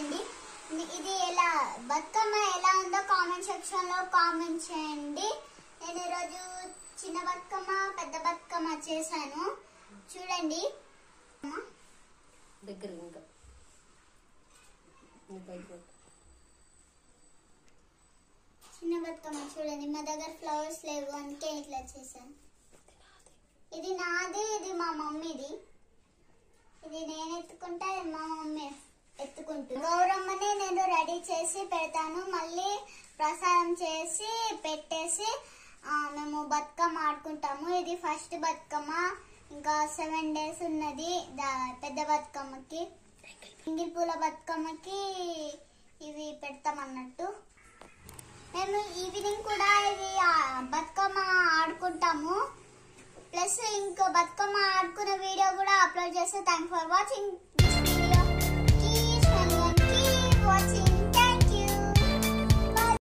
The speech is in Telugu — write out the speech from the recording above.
చూడండి ఇది ఎలా బతుకమ్మ ఎలా ఉందో కామెంట్ సెక్షన్ లో కామెంట్ చేయండి నేను ఈరోజు చిన్న బతుకమ్మ పెద్ద బతుకమ్మ చేశాను చూడండి దగ్గర ఇంకా నువ్వు పైకి పెట్టు. చిన్న బతుకమ్మ చూడండి మా దగ్గర ఫ్లవర్స్ లేవు అందుకే ఇట్లా చేశాను ఇది నాది ఇది మా మమ్మీది ఇది నేను ఎత్తుకుంటా ఇది మా మమ్మీ ఎత్తుకుంటుంది గౌరమ్మని నేను రెడీ చేసి పెడతాను మళ్ళీ ప్రసాదం చేసి పెట్టేసి ఆ, మేము బతుకమ్మ ఆడుకుంటాము ఇది ఫస్ట్ బతుకమ్మ ఇంకా సెవెన్ డేస్ ఉన్నది దా- పెద్ద బతుకమ్మకి ఇంగిల్ పూల బతుకమ్మకి ఇవి పెడతాం అన్నట్టు మేము ఈవినింగ్ కూడా ఇది ఆ, బతుకమ్మ ఆడుకుంటాము ప్లస్ ఇంకో బతుకమ్మ ఆడుకున్న వీడియో కూడా అప్లోడ్ చేస్తే thank for watching this video